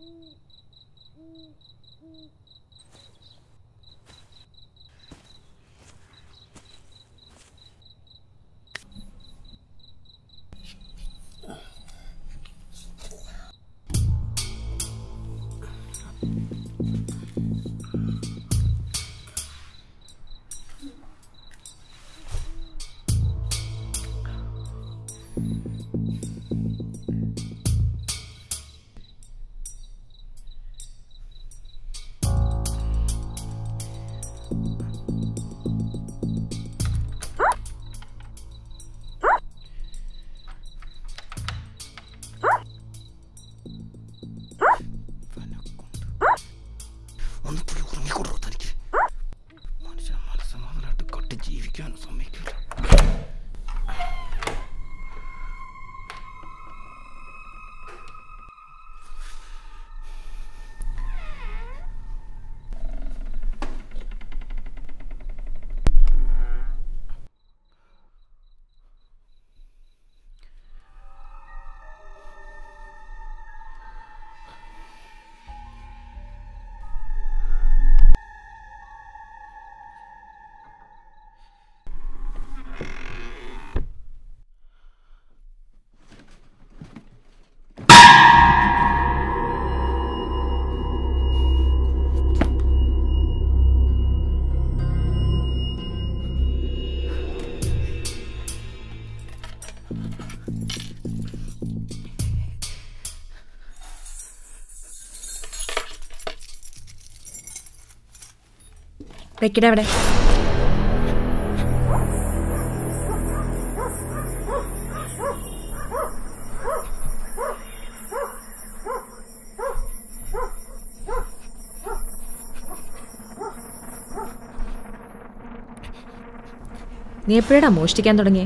ഒന്ന് പോയി ഉറങ്ങിക്കൊടുറോ തനിക്ക് മനുഷ്യൻ മനസ്സമാധാനമായിട്ട് കട്ട് ജീവിക്കാൻ സമ്മതിക്കില്ല വെക്കടെ അവിടെ നീ എപ്പോഴാ മോഷ്ടിക്കാൻ തുടങ്ങിയേ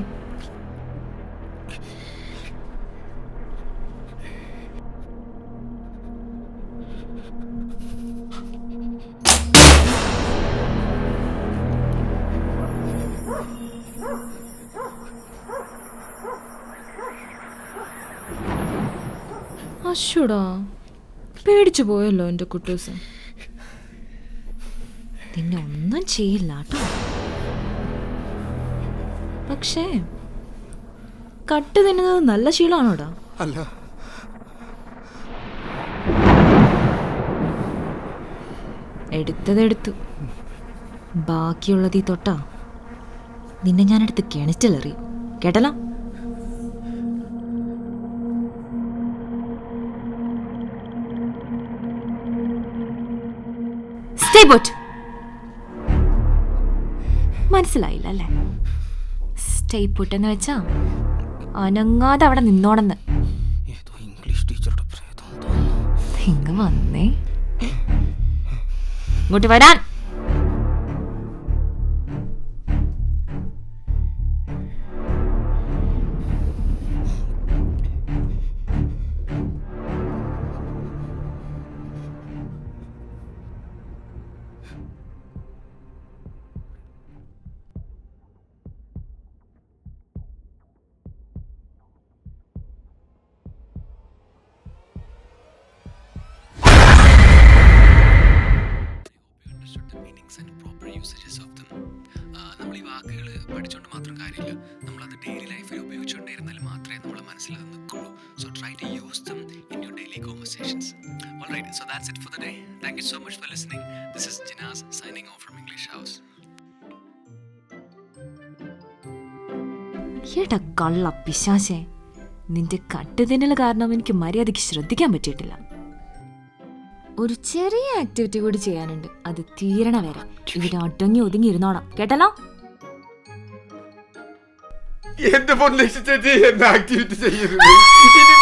അശുടാ പേടിച്ചു പോയല്ലോ എൻ്റെ കുട്ടൂസ് നിന്നെ ഒന്നും ചെയ്യില്ല കേട്ടോ പക്ഷേ കട്ട് തിന്നുന്നത് നല്ല ശീലമാണോടാ അല്ല എടുത്തതെടുത്തു ബാക്കിയുള്ളത് ഈ തൊട്ടാ നിന്നെ ഞാനെടുത്ത് കിണറ്റിലെറിയും കേട്ടല്ലോ സ്റ്റേ പുട്ട് മനസ്സിലായില്ല അല്ലേ സ്റ്റേ പുട്ട് എന്ന് വെച്ചാ അനങ്ങാതെ അവിടെ നിന്നോണെന്ന് ഏതോ ഇംഗ്ലീഷ് ടീച്ചറുടെ പ്രേതം തോന്നുന്നു ഇങ്ങ് വന്നേ ഇങ്ങോട്ട് വരാൻ understood the meanings and proper usages of them. നമ്മൾ ഈ വാക്കുകൾ പഠിച്ചുകൊണ്ട് മാത്രം കാര്യമില്ല നമ്മളത് ഡെയിലി ലൈഫിൽ ഉപയോഗിച്ചുകൊണ്ടിരുന്നാൽ മാത്രമേ നമ്മളെ മനസ്സിൽ അത് നിൽക്കുള്ളൂ so try to use them in your daily conversations all right so that's it for the day thank you so much for listening this is Jinas signing off from English house ഏട്ടാ കള്ള പിശാശേ നിന്റെ കട്ടുതിന്നൽ കാരണം എനിക്ക് മര്യാദയ്ക്ക് ശ്രദ്ധിക്കാൻ പറ്റിയിട്ടില്ല ഒരു ചെറിയ ആക്ടിവിറ്റി കൂടി ചെയ്യാനുണ്ട് അത് തീരണ വരെ ഇവിടെ അടങ്ങി ഒതുങ്ങി ഇരുന്നോണം കേട്ടല്ലോ എന്റെ പൊന്നേഷി ചേച്ചി എന്നെ ആക്ടിവിറ്റി ചെയ്യരുത് ഇനി